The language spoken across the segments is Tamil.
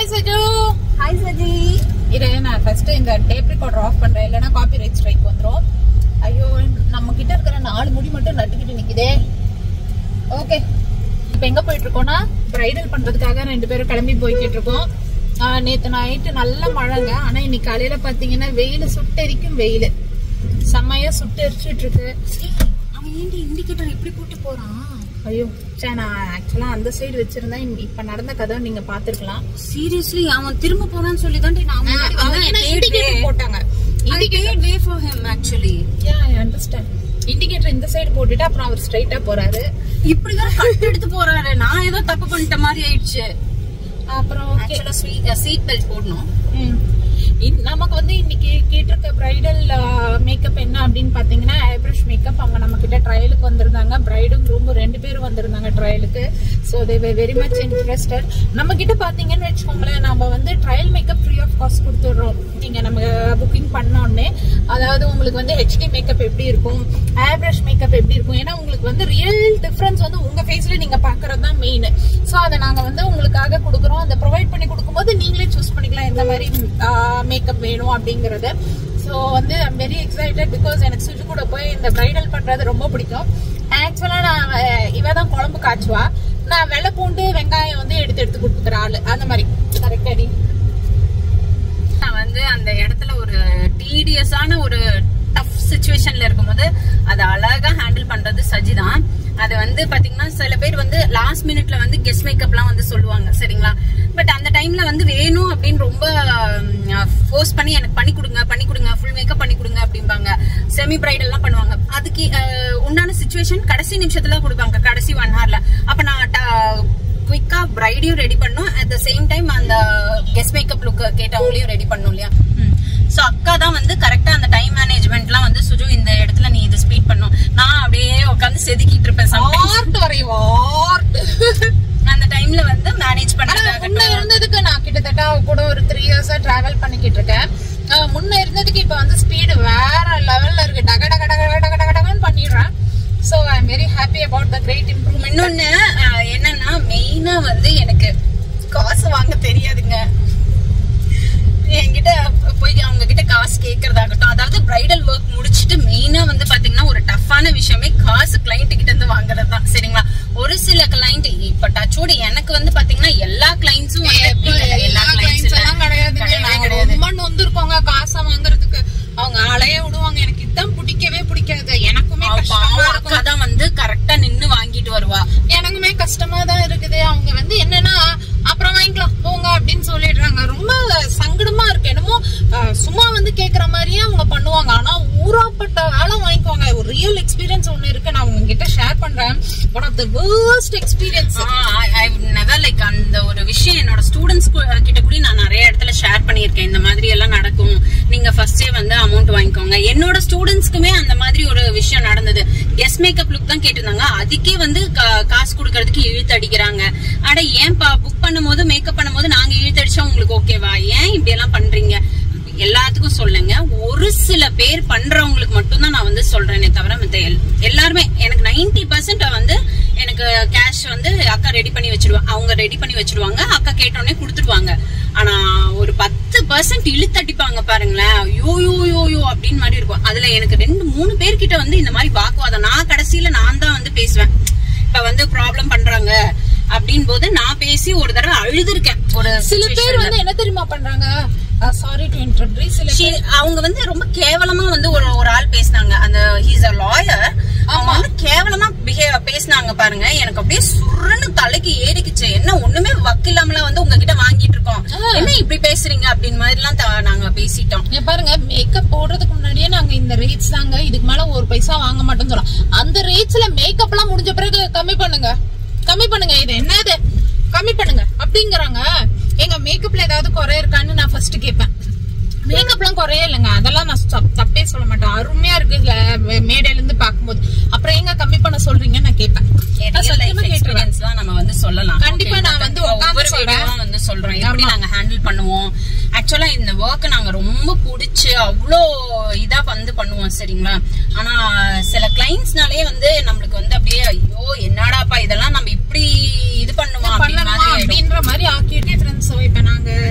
சஜு ஹாய் சஜி இரு நான் ஃபர்ஸ்ட் இந்த டேப் ரெக்கார்டர் ஆஃப் பண்றேன் இல்லைன்னா காப்பி ரைட் ஸ்ட்ரைக் வந்துரும் ஐயோ நம்ம கிட்ட இருக்கிற நாலு முடி மட்டும் நட்டுக்கிட்டு நிக்குதே ஓகே இப்போ எங்க போயிட்டு இருக்கோம்னா பிரைடல் பண்றதுக்காக ரெண்டு பேரும் கிளம்பி போய்கிட்டு இருக்கோம் ஆஹ் நேத்து நைட்டு நல்ல மழைங்க ஆனா இன்னைக்கு காலையில பாத்தீங்கன்னா வெயில் சுட்டெரிக்கும் வெயில் செம்மையா சுட்டெரிச்சிட்டு இருக்கு அவன் ஏன்டி இண்டிகேட்டர் எப்படி போட்டு போறான் ஐயோ சே நான் ஆக்சுவலா அந்த சைடு வச்சிருந்தேன் இந்த- இப்ப நடந்த கதை நீங்க பாத்துருக்கலாம் சீரியஸ்லி அவன் திரும்ப போறான்னு சொல்லி தான் நான் முன்னாடி வந்தேன். I paid way. போட்டாங்க I paid way for him actually. Yeah I understand indicator இந்த சைடு போட்டுட்டு அப்புறம் அவர் ஸ்ட்ரைட்டா போறாரு இப்படிதான் கட் எடுத்து போறாரு நான் ஏதோ தப்பு பண்ணிட்ட மாதிரி ஆயிடுச்சு அப்புறம் okay. ஆக்சுவலா சீட் பெல்ட் போடணும் ம். இன்- நமக்கு வந்து இன்னைக்கு கேட்டிருக்க பிரைடல் மேக்கப் என்ன அப்படின்னு பாத்தீங்கன்னா ஐப்ரஷ் மேக்கப் அவங்க நம்ம கிட்ட ட்ரையலுக்கு வந்திருந்தாங்க பிரைடும் ரூமும் ரெண்டு பேரும் வந்திருந்தாங்க ட்ரையலுக்கு so they very much interested நம்ம கிட்ட பாத்தீங்கன்னு வச்சுக்கோங்களேன் நம்ம வந்து trial makeup free of cost கொடுத்துடுறோம் நீங்க நம்ம புக்கிங் பண்ணோடனே அதாவது உங்களுக்கு வந்து ஹெச்டி மேக்கப் எப்படி இருக்கும் ஐப்ரஷ் மேக்கப் எப்படி இருக்கும் ஏன்னா உங்களுக்கு வந்து ரியல் டிஃபரன்ஸ் வந்து உங்க ஃபேஸ்ல நீங்க பாக்குறது தான் மெயின் ஸோ அதை நாங்க வந்து உங்களுக்காக கொடுக்குறோம் அதை ப்ரொவைட் பண்ணி கொடுக்கும்போது நீங்களே சூஸ் பண்ணிக்கலாம் எந்த மாதிரி மேக்கப் வேணும் அப்படிங்கறது ஸோ வந்து ஐம் வெரி எக்ஸைட்டட் பிகாஸ் எனக்கு சுஜு கூட போய் இந்த பிரைடல் பண்றது ரொம்ப பிடிக்கும் ஆக்சுவலா நான் அஹ், இவ தான் குழம்பு காய்ச்சுவா நான் வெள்ளை பூண்டு வெங்காயம் வந்து எடுத்து எடுத்து கொடுத்துக்கிற ஆளு அந்த மாதிரி கரெக்ட் அடி நான் வந்து அந்த இடத்துல ஒரு டீடியஸான ஒரு டஃப் சுச்சுவேஷன்ல இருக்கும்போது அதை அழகா ஹேண்டில் பண்றது சஜி தான் அது வந்து பாத்தீங்கன்னா சில பேர் வந்து லாஸ்ட் மினிட்ல வந்து கெஸ்ட் மேக்கப்லாம் வந்து சொல்லுவாங்க சரிங்களா பட் அந்த டைம்ல வந்து வேணும் அப்படின்னு ரொம்ப ஃபோர்ஸ் பண்ணி எனக்கு பண்ணி கொடுங்க பண்ணி கொடுங்க ஃபுல் மேக்கப் பண்ணி கொடுங்க அப்படிம்பாங்க செமி பிரைடல்லாம் பண்ணுவாங்க அதுக்கு அஹ், உண்டான சுச்சுவேஷன் கடைசி நிமிஷத்துல கொடுப்பாங்க கடைசி ஒன் ஹவர்ல அப்ப நான் ட- குயிக்கா பிரைடையும் ரெடி பண்ணும் அட் த சேம் டைம் அந்த கெஸ்ட் மேக்கப் லுக் கேட்டவங்களையும் ரெடி பண்ணும் இல்லையா சோ அக்கா தான் வந்து கரெக்டா அந்த டைம் மேனேஜ்மெண்ட்லாம் வந்து சுஜு இந்த இடத்துல நீ இது ஸ்பீட் பண்ணும் நான் அப்படியே உட்காந்து செதுக்கிட்டு இருப்பேன் sometimes. ஆர்ட் வரையும் ஆர்ட் அந்த டைம்ல வந்து மேனேஜ் ஆனா முன்ன பண்றதுக்காக இருந்ததுக்கு நான் கிட்டத்தட்ட அவ கூட ஒரு த்ரீ இயர்ஸா டிராவல் பண்ணிக்கிட்டு இருக்கேன் அஹ் முன்ன இருந்ததுக்கு இப்ப வந்து ஸ்பீடு வேற லெவல்ல இருக்கு டக டக டக டக டக டக டகன்னு பண்ணிடுறேன் so I am very happy about the great improvement இன்னொன்னு அஹ், என்னன்னா மெயினா வந்து எனக்கு காசு வாங்க தெரியாதுங்க என்கிட்ட போய் அவங்க கிட்ட காசு கேக்குறதாகட்டும் அதாவது பிரைடல் ஒர்க் முடிச்சிட்டு மெயினா வந்து பாத்தீங்கன்னா ஒரு டஃப்பான விஷயமே காசு கிளைண்ட் கிட்ட இருந்து வாங்குறது தான் சரிங்களா ஒரு சில கிளைண்ட் இப்ப டச்சோட எனக்கு வந்து பாத்தீங்கன்னா எல்லா கிளைண்ட்ஸும் எல்லா கிளைண்ட்ஸ் எல்லாம் கிடையாதுங்க கிடையவே நாங்க கிடையாது ரொம்ப நொந்திருக்கோங்க காசை வாங்குறதுக்கு அவங்க அலைய விடுவாங்க எனக்கு இதான் பிடிக்கவே பிடிக்காது எனக்குமே அவ கஷ்டமா பாவம் இருக்கும் அக்கா தான் வந்து கரெக்டா நின்னு வாங்கிட்டு வருவா எனக்குமே கஷ்டமா தான் இருக்குது அவங்க வந்து என்னன்னா அப்புறம் வாங்கிக்கலாம் போங்க அப்படின்னு சொல்லிடுறாங்க ரொம்ப சங்கடமா இருக்கு என்னமோ அஹ், சும்மா வந்து கேக்குற மாதிரியே அவங்க பண்ணுவாங்க ஆனா ஊராப்பட்ட வேலை வாங்கிக்குவாங்க ஒரு ரியல் எக்ஸ்பீரியன்ஸ் ஒண்ணு இருக்கு நான் உங்ககிட்ட ஷேர் பண்றேன் one of the worst experience never like அந்த ஒரு விஷயம் என்னோட ஸ்டூடெண்ட்ஸ் கிட்ட கூட நான் நிறைய இடத்துல ஷேர் பண்ணியிருக்கேன் இந்த மாதிரி எல்லாம் நடக்கும் நீங்க ஃபர்ஸ்டே வந்து அமௌண்ட் வாங்கிக்கோங்க என்னோட ஸ்டூடெண்ட்ஸ்க்குமே அந்த மாதிரி ஒரு விஷயம் நடந்தது கெஸ்ட் மேக்கப் லுக் தான் கேட்டிருந்தாங்க அதுக்கே வந்து கா- காசு கொடுக்கறதுக்கு இழுத்து அடிக்கிறாங்க அட ஏன்பா புக் பண்ணும்போது மேக்கப் பண்ணும்போது நாங்க இழுத்து அடிச்சா உங்களுக்கு ஓகேவா ஏன் இப்படி எல்லாம் பண்றீங்க எல்லாத்துக்கும் சொல்லுங்க ஒரு சில பேர் பண்றவங்களுக்கு மட்டும்தான் நான் வந்து சொல்றேனே தவிர மத்த எல்- எல்லாருமே எனக்கு 90% பர்சன்ட் வந்து எனக்கு கேஷ் வந்து அக்கா ரெடி பண்ணி வச்சிருவாங்க அவங்க ரெடி பண்ணி வச்சிருவாங்க அக்கா கேட்டோடனே கொடுத்துருவாங்க ஆனா ஒரு பத்து பர்சன்ட் இழுத்தடிப்பாங்க பாருங்களேன் யோ யோ யோ யோ அப்படின்னு மாதிரி இருக்கும் அதுல எனக்கு ரெண்டு மூணு பேர்கிட்ட வந்து இந்த மாதிரி வாக்குவாதம் நான் கடைசியில நான் தான் வந்து பேசுவேன் இப்ப வந்து ப்ராப்ளம் பண்றாங்க அப்படின் போது நான் பேசி ஒரு தடவை அழுதுருக்கேன் ஒரு சில பேர் situationல. வந்து என்ன தெரியுமா பண்றாங்க சாரி டு இன்டர்ப்ரி சில She- அவங்க வந்து ரொம்ப கேவலமா வந்து ஒரு ஒரு ஆள் பேசினாங்க அந்த ஹீஸ் அ லாயர் அவங்க வந்து கேவலமா பிஹேவ் பேசினாங்க பாருங்க எனக்கு அப்படியே சுருன்னு தலைக்கு ஏறிக்குச்சு என்ன ஒண்ணுமே வக்கில்லாமல வந்து உங்ககிட்ட வாங்கிட்டு இருக்கோம் என்ன இப்படி பேசுறீங்க அப்படின்னு மாதிரி எல்லாம் நாங்க பேசிட்டோம் இங்க பாருங்க மேக்கப் போடுறதுக்கு முன்னாடியே நாங்க இந்த ரேட்ஸ் தாங்க இதுக்கு மேல ஒரு பைசா வாங்க மாட்டோம்னு சொல்றோம் அந்த ரேட்ஸ்ல மேக்கப் எல்லாம் முடிஞ்ச பிறகு கம்மி பண்ணுங்க கம்மி பண்ணுங்க இது என்னது கம்மி பண்ணுங்க அப்படிங்கறாங்க எங்க மேக்கப்ல ஏதாவது குறை இருக்கான்னு நான் ஃபர்ஸ்ட் கேட்பேன் மேக்கப்லாம் குறையே இல்லைங்க அதெல்லாம் நான் தப்- தப்பே சொல்ல மாட்டேன் அருமையா இருக்கு இதுல மே- மேடையில இருந்து பார்க்கும்போது அப்புறம் எங்க கம்மி பண்ண சொல்றீங்கன்னு நான் கேட்பேன் நான் சத்தியமா கேட்டுருவேன் எக்ஸ்பீரியன்ஸ் தான் நம்ம வந்து சொல்லலாம் கண்டிப்பா Okay, நான் வந்து கண்டிப்பா உட்கார்ந்து ஒவ்வொரு சொல்றேன். வீடியோவும் வந்து சொல்றோம் எப்படி நாங்க ஹேண்டில் பண்ணுவோம் ஆக்சுவலா இந்த ஒர்க் நாங்க ரொம்ப புடிச்சு அவ்வளோ இதா வந்து பண்ணுவோம் சரிங்களா ஆனா சில கிளைண்ட்ஸ்னாலே வந்து நம்மளுக்கு வந்து அப்படியே ஐயோ என்னடாப்பா இதெல்லாம் நம்ம இப்படி இது பண்ணுமா அப்படின்னு பண்ணலாமா மாதிரி ஆயிடும். அப்படின்ற மாதிரி ஆக்கிட்டே ஃப்ரெண்ட்ஸ் இப்ப நாங்க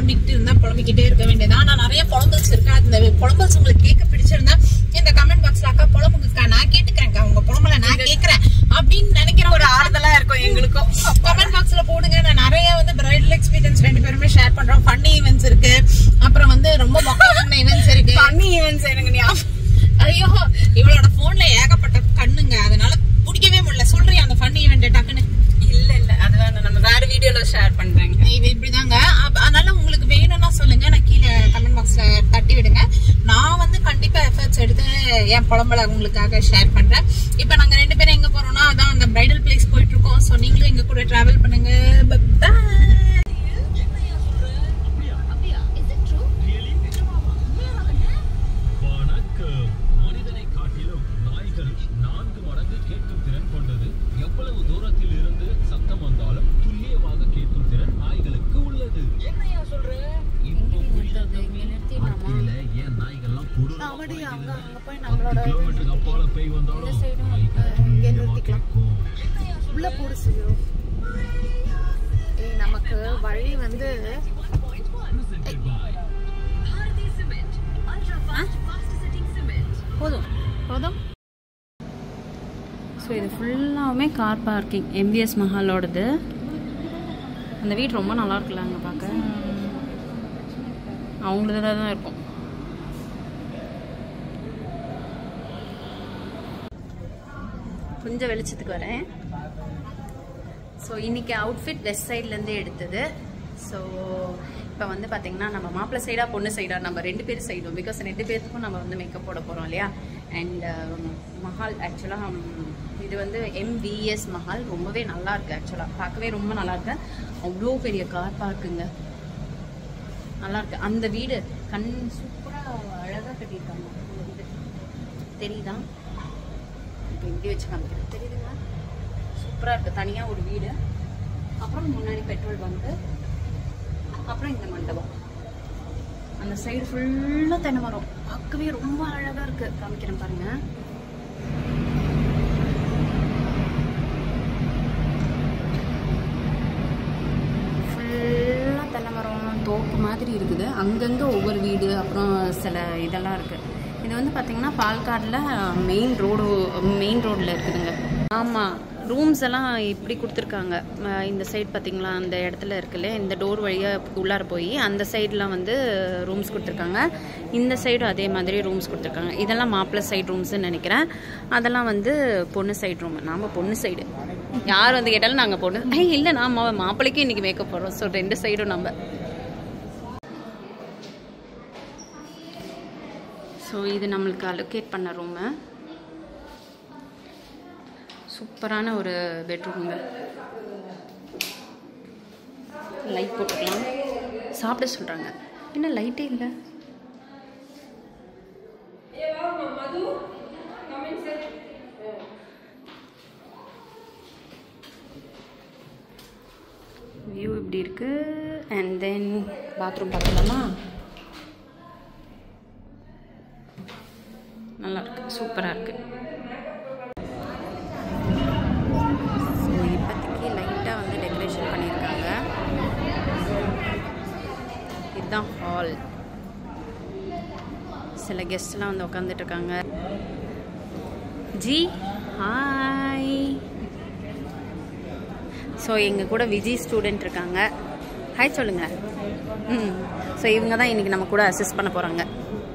புலம்பிக்கிட்டு இருந்தா புலம்பிக்கிட்டே இருக்க வேண்டியது ஆனா நிறைய புலம்பல்ஸ் இருக்கு அந்த புலம்பல்ஸ் உங்களுக்கு கேட்க பிடிச்சிருந்தா இந்த கமெண்ட் பாக்ஸ்ல அக்கா புலம்புங்கக்கா நான் கேட்டுக்கிறேன்க்கா உங்க புலம்பல நான் கேக்குறேன் அப்படின்னு நினைக்கிற ஒரு ஆறுதலா இருக்கும் எங்களுக்கும் கமெண்ட் பாக்ஸ்ல போடுங்க நான் நிறைய வந்து பிரைடல் எக்ஸ்பீரியன்ஸ் ரெண்டு பேருமே ஷேர் பண்றோம் ஃபன்னி ஈவெண்ட்ஸ் இருக்கு அப்புறம் வந்து ரொம்ப மொக்கையான ஈவெண்ட்ஸ் இருக்கு பண்ணி ஈவென்ட்ஸ் எனக்கு ஞாபகம் ஐயோ இவளோட போன்ல ஏகப்பட்ட கண்ணுங்க அதனால பிடிக்கவே முடியல சொல்றியா அந்த ஃபன்னி ஈவெண்ட் டக்குன்னு இல்ல இல்ல அது வேணாம் நம்ம வேற வீடியோல ஷேர் பண்றேங்க இது இப்படிதாங்க அப்ப- அதனால உங்களுக்கு வேணும்னா சொல்லுங்க நான் கீழே கமெண்ட் பாக்ஸ்ல தட்டி விடுங்க நான் வந்து கண்டிப்பா எஃபர்ட்ஸ் எடுத்து என் புலம்பல உங்களுக்காக ஷேர் பண்றேன் இப்போ நாங்க ரெண்டு பேரும் எங்க போறோம்னா அதான் அந்த பிரைடல் பிளேஸ் போயிட்டு இருக்கோம் ஸோ நீங்களும் எங்க கூட டிராவல் பண்ணுங்க Bye. வணக்கம் மனிதனை காட்டிலும் நாய்கள் நான்கு மடங்கு கேட்கும் திறன் கொண்டது எவ்வளவு தூரத்தில் இருந்து சத்தம் வந்தாலும் துல்லியமாக கேட்கும் திறன் நாய்களுக்கு உள்ளது இப்போ புரியுதா வாழ்க்கையில ஏன் நாய்கள்லாம் கொடூரமா பத்து கிலோமீட்டருக்கு அப்பால பேய் வந்தாலும் நாய்கள் துல்லியமா கேட்கும் உள்ள போடு சிவோ ஏய் நமக்கு வழி வந்து Presented by போதும் போதும் ஸோ இது ஃபுல்லாகவுமே கார் பார்க்கிங் எம்பிஎஸ் மஹாலோடது அந்த வீடு ரொம்ப நல்லா இருக்குல்ல அங்கே பார்க்க அவங்களதுல தான் இருக்கும் கொஞ்சம் வெளிச்சத்துக்கு வரேன் ஸோ இன்னைக்கு அவுட்ஃபிட் வெஸ்ட் சைட்லேருந்து எடுத்தது ஸோ இப்போ வந்து பார்த்தீங்கன்னா நம்ம மாப்பிள்ளை சைடா பொண்ணு சைடா நம்ம ரெண்டு பேர் சைடும் பிகாஸ் ரெண்டு பேருக்கும் நம்ம வந்து மேக்கப் போட போகிறோம் இல்லையா அண்ட் மஹால் ஆக்சுவலாக இது வந்து எம்விஎஸ் மஹால் ரொம்பவே நல்லா இருக்கு ஆக்சுவலாக பார்க்கவே ரொம்ப நல்லா இருக்கு அவ்வளோ பெரிய கார் பார்க்குங்க நல்லா இருக்கு அந்த வீடு கண் சூப்பராக அழகாக கட்டியிருக்காங்க அந்த வீடு தெரியுதா இப்போ இப்படி வச்சு காமிக்கிறேன் தெரியுதுங்களா சூப்பராக இருக்குது தனியாக ஒரு வீடு அப்புறம் முன்னாடி பெட்ரோல் பங்கு அப்புறம் இந்த மண்டபம் அந்த சைடு ஃபுல்லாக தென்னை மரம் பார்க்கவே ரொம்ப அழகாக இருக்கு காமிக்கிறேன் பாருங்க ஃபுல்லாக தென்னை மரம் தோப்பு மாதிரி இருக்குது அங்கங்கே ஒவ்வொரு வீடு அப்புறம் சில இதெல்லாம் இருக்குது இது வந்து பார்த்தீங்கன்னா பால்காடில் மெயின் ரோடு மெயின் ரோட்டில் இருக்குதுங்க ஆமாம் ரூம்ஸ் எல்லாம் இப்படி கொடுத்துருக்காங்க அஹ் இந்த சைடு பார்த்தீங்களா அந்த இடத்துல இருக்குல்ல இந்த டோர் வழியாக உள்ளார போய் அந்த சைட்லாம் வந்து ரூம்ஸ் கொடுத்துருக்காங்க இந்த சைடும் அதே மாதிரி ரூம்ஸ் கொடுத்துருக்காங்க இதெல்லாம் மாப்பிள்ளை சைடு ரூம்ஸ்னு நினைக்கிறேன் அதெல்லாம் வந்து பொண்ணு சைடு ரூம் நாம் பொண்ணு சைடு யார் வந்து கேட்டாலும் நாங்கள் பொண்ணு ஏய் இல்லை நான் மா- மாப்பிள்ளைக்கு இன்றைக்கி மேக்கப் போடுறோம் ஸோ ரெண்டு சைடும் நம்ம ஸோ இது நம்மளுக்கு அலோகேட் பண்ண ரூமு சூப்பரான ஒரு பெட்ரூமுங்க லைட் போட்டுக்கலாம் சாப்பிட சொல்கிறாங்க என்ன லைட்டே இல்லை வியூ இப்படி இருக்கு அண்ட் தென் பாத்ரூம் பார்க்கலாமா நல்லா இருக்கு சூப்பராக இருக்கு ஸோ இப்போதைக்கு லைட்டாக வந்து டெக்கரேஷன் பண்ணியிருக்காங்க இதுதான் ஹால் சில கெஸ்ட்லாம் வந்து உட்காந்துட்டு இருக்காங்க ஜி ஹாய் ஸோ எங்கள் கூட விஜி ஸ்டூடெண்ட் இருக்காங்க ஹாய் சொல்லுங்க ம் ஸோ இவங்க தான் இன்றைக்கி நம்ம கூட அசிஸ்ட் பண்ண போகிறாங்க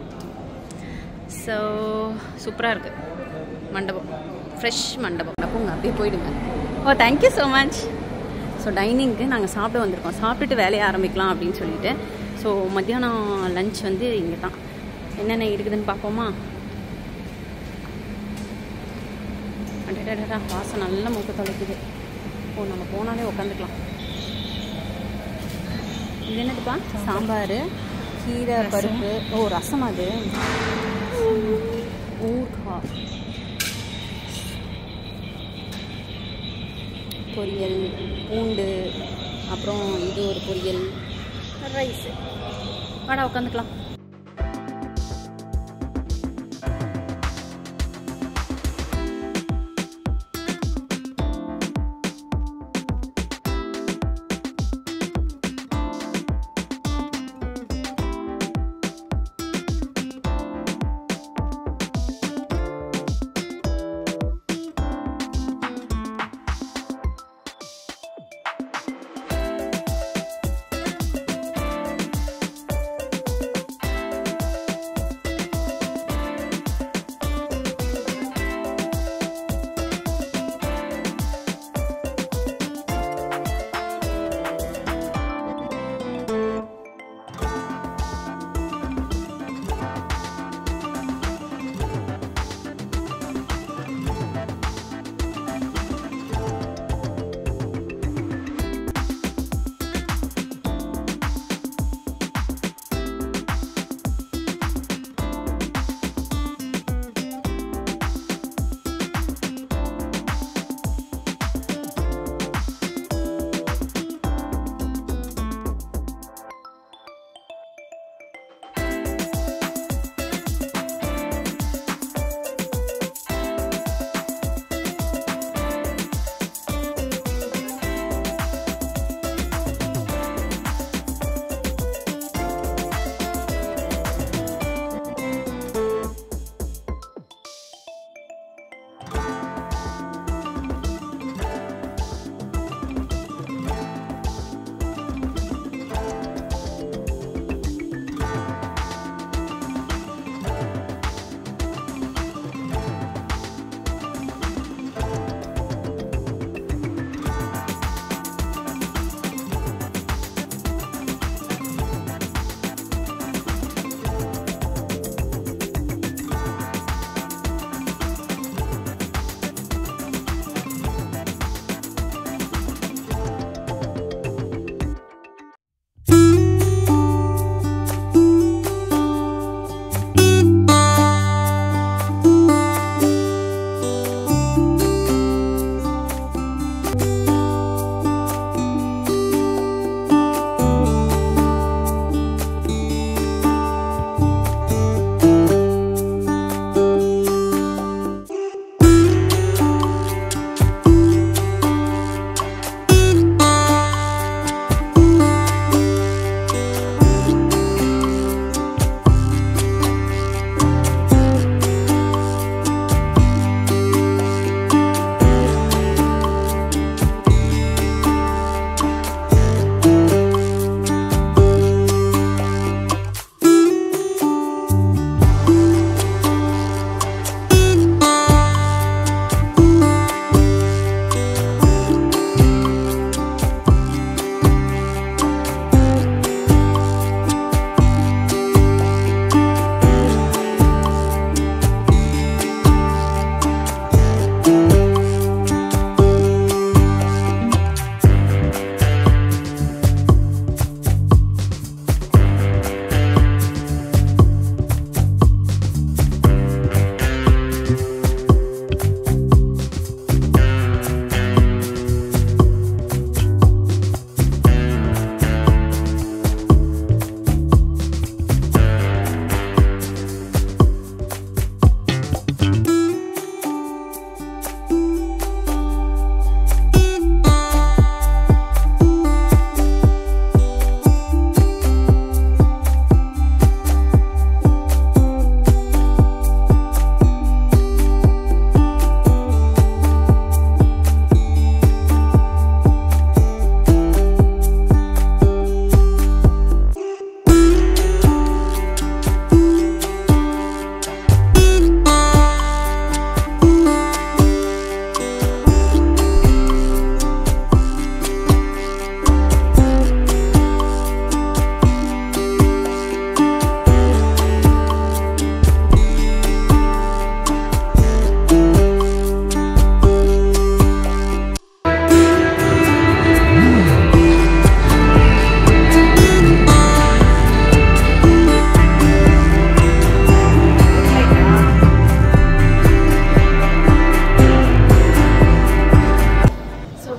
ஸோ சூப்பராக இருக்குது மண்டபம் ஃப்ரெஷ் மண்டபம் போங்க அப்படியே போயிடுங்க oh thank you so much so டைனிங்க்கு நாங்கள் சாப்பிட வந்திருக்கோம் சாப்பிட்டுட்டு வேலையை ஆரம்பிக்கலாம் அப்படின்னு சொல்லிட்டு ஸோ மத்தியானம் லஞ்ச் வந்து இங்கே தான் என்னென்ன இருக்குதுன்னு பார்ப்போமா அடடடா வாசம் நல்ல மூக்க தொலைக்குது ஓ நம்ம போனாலே உட்காந்துக்கலாம் இது என்னதுப்பா சாம்பார் கீரை பருப்பு ஓ ரசம் அது ஊர்கா பொரியல் பூண்டு அப்புறம் இது ஒரு பொரியல் ரைஸ் வாடா உட்காந்துக்கலாம்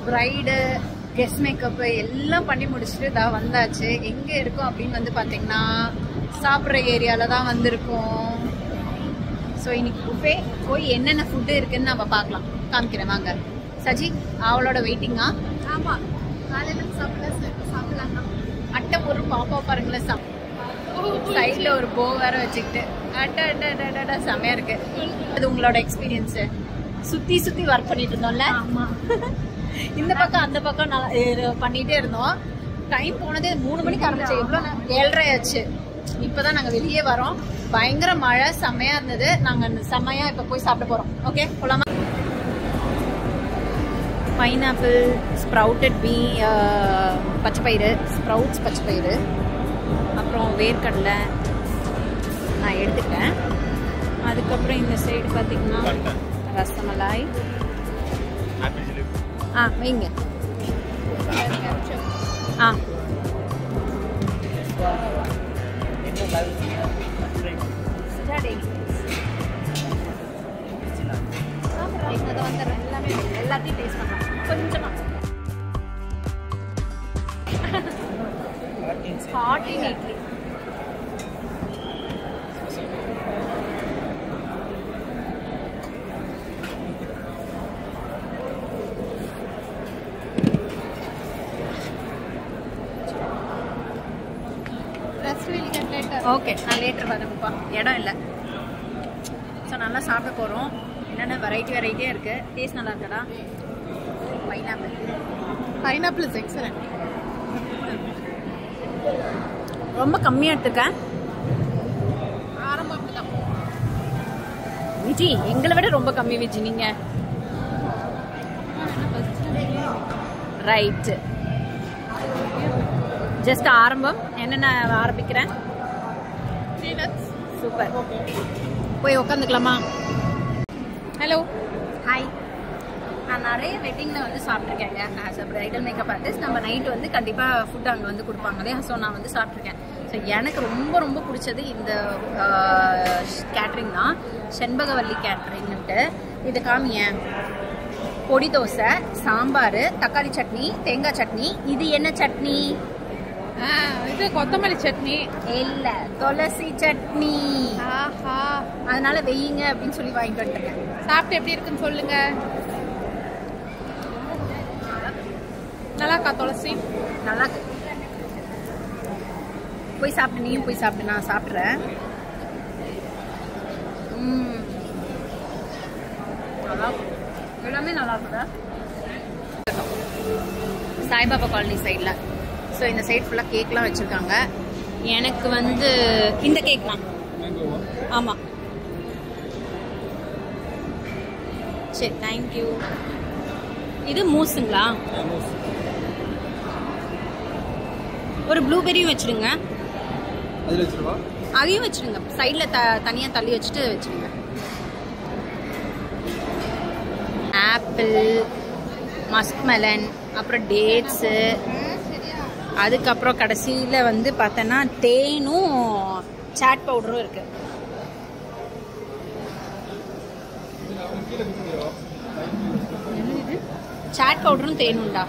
பிரைடு கெஸ்ட் மேக்கப் எல்லாம் பண்ணி முடிச்சுட்டு தான் வந்தாச்சு எங்க இருக்கோம் அப்படின்னு வந்து பாத்தீங்கன்னா சாப்பிட்ற ஏரியால தான் வந்திருக்கோம் ஸோ இன்னைக்கு புஃபே போய் என்னென்ன ஃபுட்டு இருக்குன்னு நம்ம பார்க்கலாம் காமிக்கிறேன் வாங்க சஜி அவளோட வெயிட்டிங்கா ஆமா காலையில சாப்பிடல சாப்பிடலாம் அட்டை ஒரு பாப்பா பாருங்களேன் சாப் சைடில் ஒரு போ வேற வச்சுக்கிட்டு அட்ட அட்ட அட்ட அட்ட, அட்ட செமையா இருக்கு அது உங்களோட எக்ஸ்பீரியன்ஸ் சுத்தி சுத்தி ஒர்க் பண்ணிட்டு இருந்தோம்ல இந்த பக்கம் அந்த பக்கம் நல்லா இது பண்ணிட்டே இருந்தோம் டைம் போனது மூணு மணிக்கு ஆரம்பிச்சு எவ்வளோ நேரம்? ஏழரை ஆச்சு இப்பதான் நாங்க வெளியே வரோம் பயங்கர மழை செம்மையா இருந்தது நாங்க செம்மையா இப்ப போய் சாப்பிட போறோம் ஓகே போலாமா பைனாப்பிள் ஸ்ப்ரவுட்டட் பீ பச்சைப்பயிறு ஸ்ப்ரவுட்ஸ் பச்சைப்பயிறு அப்புறம் வேர்க்கடலை நான் எடுத்துட்டேன் அதுக்கப்புறம் இந்த சைடு பார்த்தீங்கன்னா ரசமலாய் ஆ வைங்க ஆ எல்லாத்தையும் டேஸ்ட் பண்ணலாம் கொஞ்சமா ஹாட் இன் இட்லி ஓகே நான் லேட்டர் வரேன்ப்பா இடம் இல்லை ஸோ நல்லா சாப்பிட போகிறோம் என்னென்ன வெரைட்டி வெரைட்டியாக இருக்குது டேஸ்ட் நல்லா இருக்கடா பைனாப்பிள் பைனாப்பிள் இஸ் எக்ஸலண்ட் ரொம்ப கம்மியாக எடுத்துருக்கேன் ஆரம்பம் அப்படிதான் விஜி எங்களை விட ரொம்ப கம்மி விஜி நீங்கள் ரைட்டு ஜஸ்ட் ஆரம்பம் என்னென்ன ஆரம்பிக்கிறேன் பீனட்ஸ் சூப்பர் போய் உட்காந்துக்கலாமா ஹலோ ஹாய் நான் நிறைய வெட்டிங்கில் வந்து சாப்பிட்ருக்கேங்க as a bridal makeup artist நம்ம நைட்டு வந்து கண்டிப்பாக ஃபுட் அங்கே வந்து கொடுப்பாங்க இல்லையா ஸோ நான் வந்து சாப்பிட்ருக்கேன் ஸோ எனக்கு ரொம்ப ரொம்ப பிடிச்சது இந்த கேட்ரிங் தான் செண்பகவல்லி கேட்ரிங்ன்ட்டு இது காமியேன் பொடி தோசை சாம்பார் தக்காளி சட்னி தேங்காய் சட்னி இது என்ன சட்னி இது கொத்தமல்லி சட்னி இல்ல துளசி சட்னி ஆஹா அதனால வெய்யுங்க அப்படின்னு சொல்லி வாங்கிட்டு வந்துட்டேன் சாப்பிட்டு எப்படி இருக்குன்னு சொல்லுங்க நல்லா இருக்கா துளசி நல்லா இருக்கு. போய் சாப்பிட்டு நீயும் போய் சாப்பிட்டு நான் சாப்பிட்றேன் ம். நல்லா இருக்கு. எல்லாமே நல்லா இருக்குதா சாய்பாபா காலனி சைடில் ஸோ இந்த சைடு ஃபுல்லாக கேக்லாம் வச்சுருக்காங்க எனக்கு வந்து இந்த கேக் தான் ஆமாம் சரி தேங்க்யூ இது மூஸுங்களா ஒரு ப்ளூபெரியும் வச்சிடுங்க அதில் வச்சிருவா அதையும் வச்சிடுங்க சைடில் த தனியாக தள்ளி வச்சுட்டு வச்சிடுங்க ஆப்பிள் மஸ்க்மெலன் அப்புறம் டேட்ஸு அதுக்கப்புறம் கடைசியில் வந்து பார்த்தோன்னா தேனும் சாட் பவுடரும் இருக்கு சாட் பவுடரும் தேனும்டா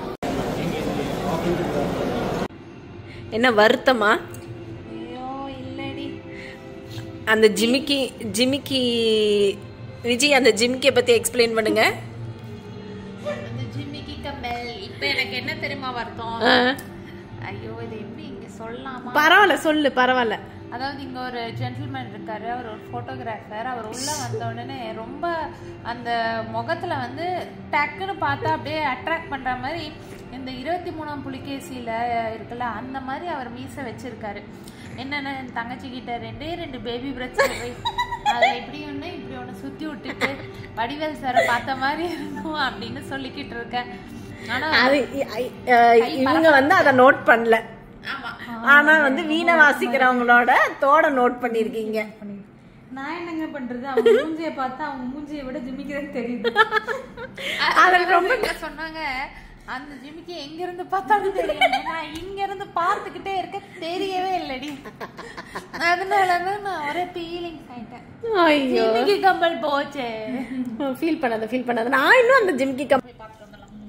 என்ன வருத்தமா ஐயோ இல்லடி அந்த ஜிமிக்கி ஜிமிக்கி விஜய் அந்த ஜிமிக்கியை பத்தி எக்ஸ்பிளைன் பண்ணுங்க அந்த ஜிம்மிக்கு கம்பல் இப்போ எனக்கு என்ன தெரியுமா வருத்தம் ஆ, ஐயோ இது எப்படி இங்க சொல்லலாமா பரவாயில்ல சொல்லு பரவாயில்ல அதாவது இங்க ஒரு ஜென்டில்மேன் இருக்காரு அவர் ஒரு போட்டோகிராஃபர் அவர் உள்ள வந்த உடனே ரொம்ப அந்த முகத்துல வந்து டக்குன்னு பார்த்தா அப்படியே அட்ராக்ட் பண்ற மாதிரி இந்த இருபத்தி மூணாம் புலிகேசியில இருக்குல்ல அந்த மாதிரி அவர் மீசை வச்சிருக்காரு என்னென்ன என் தங்கச்சி கிட்ட ரெண்டே ரெண்டு பேபி பிரச்சனை அதுல இப்படி ஒண்ணு இப்படி ஒண்ணு சுத்தி விட்டுட்டு வடிவேல் சாரை பார்த்த மாதிரி இருக்கும் அப்படின்னு சொல்லிக்கிட்டு இருக்கேன் ஆனா அது இ- ஐ- அஹ், இவங்க வந்து அதை நோட் பண்ணல ஆமா ஆனா வந்து வீணை வாசிக்கிறவங்களோட தோட நோட் பண்ணிருக்கீங்க நான் என்னங்க பண்றது அவங்க மூஞ்சிய பார்த்தா அவங்க மூஞ்சியை விட ஜிமிக்கிறேன்னு தெரியுது அது ரொம்ப சொன்னாங்க அந்த ஜிமிக்கி எங்க இருந்து பார்த்தாலும் தெரியும் நான் இங்க இருந்து பார்த்துக்கிட்டே இருக்க தெரியவே இல்லடி அதனாலதான் நான் ஒரே ஃபீலிங்ஸ் ஆயிட்டேன் ஐயோ ஜிமிக்கி கம்பல் போச்சே ஃபீல் பண்ணாத ஃபீல் பண்ணாத நான் இன்னும் அந்த ஜிமிக்கி கம்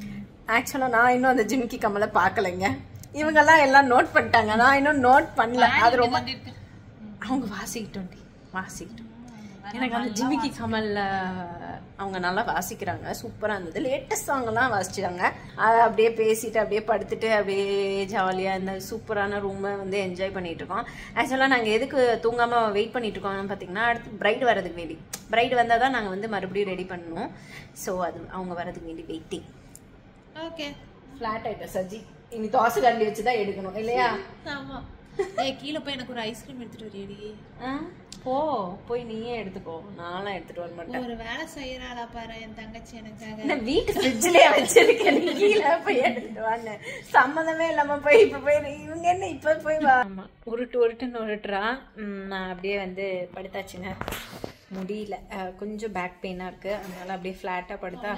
ஆக்சுவலாக நான் இன்னும் அந்த ஜிமிக்கி கமலை பார்க்கலைங்க இவங்கெல்லாம் எல்லாம் நோட் பண்ணிட்டாங்க நான் இன்னும் நோட் பண்ணல அது ரொம்ப அவங்க வாசிக்கிட்டோம் டி வாசிக்கிட்டோம் எனக்கு அந்த ஜிமிக்கி கமல்ல அவங்க நல்லா வாசிக்கிறாங்க சூப்பராக இருந்தது லேட்டஸ்ட் சாங்கெல்லாம் வாசிச்சாங்க அதை அப்படியே பேசிட்டு அப்படியே படுத்துட்டு அப்படியே ஜாலியாக இந்த சூப்பரான ரூமை வந்து என்ஜாய் பண்ணிட்டு இருக்கோம் ஆக்சுவலாக நாங்கள் எதுக்கு தூங்காமல் வெயிட் பண்ணிட்டு இருக்கோம்னு பார்த்தீங்கன்னா அடுத்து பிரைட் வரதுக்கு வேண்டி பிரைட் வந்தால் தான் நாங்கள் வந்து மறுபடியும் ரெடி பண்ணணும் ஸோ அது அவங்க வரதுக்கு வேண்டி வெயிட்டிங் ஓகே ஃப்ளாட் ஆயிட்டோம் சஜி இனி தோசை கரண்டி வச்சு தான் எடுக்கணும் இல்லையா ஆமா ஏய் கீழே போய் எனக்கு ஒரு ஐஸ்கிரீம் எடுத்துட்டு வரியாடி ஆ? போ போய் நீயே எடுத்துக்கோ நான்லாம் எடுத்துட்டு வர மாட்டேன் ஒரு வேலை செய்யறாளா பாரு என் தங்கச்சி எனக்காக என்ன வீட்டு ஃப்ரிட்ஜ்லயே வச்சிருக்கேன் நீ கீழே போய் எடுத்துட்டு வான்னு சம்மந்தமே இல்லாம போய் இப்ப போய் இவங்க என்ன இப்ப போய் வா ஆமா உருட்டு உருட்டுன்னு உருட்டுறா ம், நான் அப்படியே வந்து படுத்தாச்சுங்க முடியல அஹ், கொஞ்சம் பேக் பெயினா இருக்கு அதனால அப்படியே ஃபிளாட்டா படுத்தா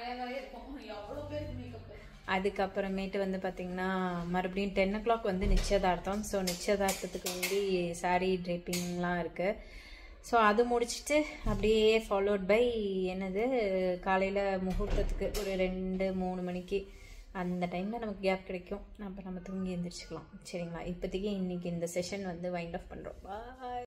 அதுக்கப்புறமேட்டு வந்து பார்த்தீங்கன்னா மறுபடியும் டென் ஓ கிளாக் வந்து நிச்சயதார்த்தம் ஸோ நிச்சயதார்த்தத்துக்கு வேண்டி சாரீ ட்ரேப்பிங்லாம் இருக்குது ஸோ அது முடிச்சுட்டு அப்படியே ஃபாலோட் பை என்னது காலையில் முகூர்த்தத்துக்கு ஒரு ரெண்டு மூணு மணிக்கு அந்த டைமில் நமக்கு கேப் கிடைக்கும் அப்போ நம்ம தூங்கி எழுந்திரிச்சிக்கலாம் சரிங்களா இப்போதைக்கு இன்றைக்கி இந்த செஷன் வந்து வைண்ட் ஆஃப் பண்ணுறோம் பாய்